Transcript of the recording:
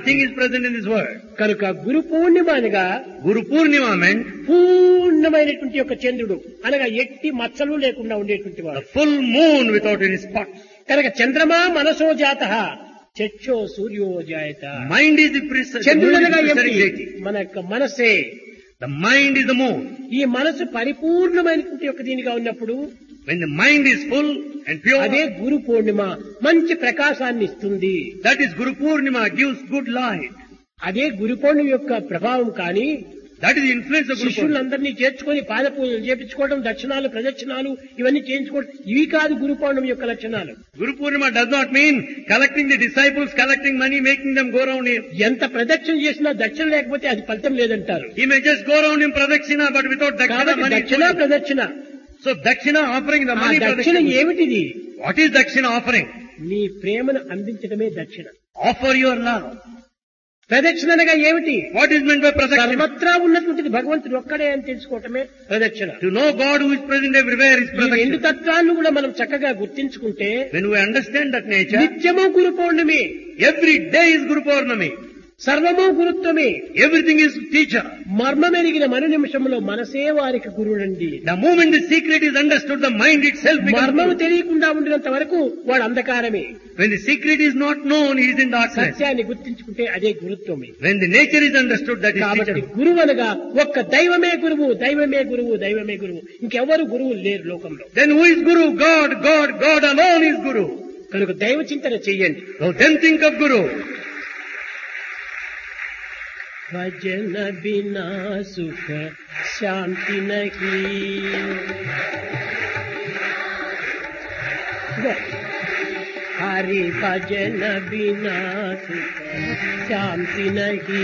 Nothing is present in this world. కనుక గురు పూర్ణిమ అనగా Guru Purnima meant పూర్ణమైనటువంటి యొక్క చంద్రుడు అనగా ఎట్టి మచ్చలు లేకుండా ఉండేటువంటి the వాడు full moon without any spots. కనుక చంద్రమా మనసో జాత చక్షో సూర్యో జాయత Mind is the precise, the చంద్రుడు moon is అనగా the ఏమిటి precise deity. మన యొక్క మనసే The mind is the moon. ఈ మనసు పరిపూర్ణమైనటువంటి యొక్క దీనిగా ఉన్నప్పుడు When the mind is full and pure, అదే గురు పూర్ణిమ మంచి ప్రకాశాన్ని ఇస్తుంది that is Guru Purnima gives good light. అదే గురు పౌర్ణమి యొక్క ప్రభావం కానీ That is the influence of Guru Purnima. శిష్యులందరినీ చేర్చుకొని పాద పూజలు చేపించుకోవడం దక్షిణాలు ప్రదక్షిణాలు ఇవన్నీ చేయించుకోవడం ఇవి కాదు గురు పౌర్ణమి యొక్క లక్షణాలు Guru Purnima does not mean collecting the disciples, collecting money, making them go around him. ఎంత ప్రదక్షిణ చేసినా దక్షిణ లేకపోతే అది ఫలితం లేదంటారు He may just go around in pradakshina, but without dakshina కాబట్టి money. దక్షిణ ప్రదక్షిణ So dakshina offering the ఆ money దక్షిణ pradakshina. ఏమిటిది What is dakshina offering? నీ ప్రేమను అందించడమే దక్షిణ Offer your love. ప్రదక్షిణ అనగా ఏమిటి What is meant by pradakshina? సర్వత్రా ఉన్నటువంటిది భగవంతుడు ఒక్కడే అని తెలుసుకోవటమే ప్రదక్షిణ To know God who is present everywhere is ఈ రెండు pradakshina. తత్వాలను కూడా మనం చక్కగా గుర్తించుకుంటే When we understand that nature, నిత్యము గురు పౌర్ణమి every day is Guru Purnami. సర్వము గురుత్వమే Everything is teacher. మర్మమెరిగిన మరు నిమిషంలో మనసే వారికి గురుడండి The moment the secret is understood, the mind itself becomes మర్మము Guru. తెలియకుండా ఉండినంత వరకు వాడు అంధకారమే When the secret is not known, he is in darkness. సత్యాన్ని గుర్తించుకుంటే అదే గురుత్వమే When the nature is understood, that is కాబట్టి teacher. గురువు అనగా ఒక్క దైవమే గురువు దైవమే గురువు దైవమే గురువు ఇంకెవరు గురువులు లేరు లోకంలో Then who is Guru? God, God, God alone is Guru. కనుక దైవ చింతన చెయ్యండి So then think of Guru. భజన బినా సుఖ శాంతి నహి హరి భజన బినా సుఖ శాంతి నహి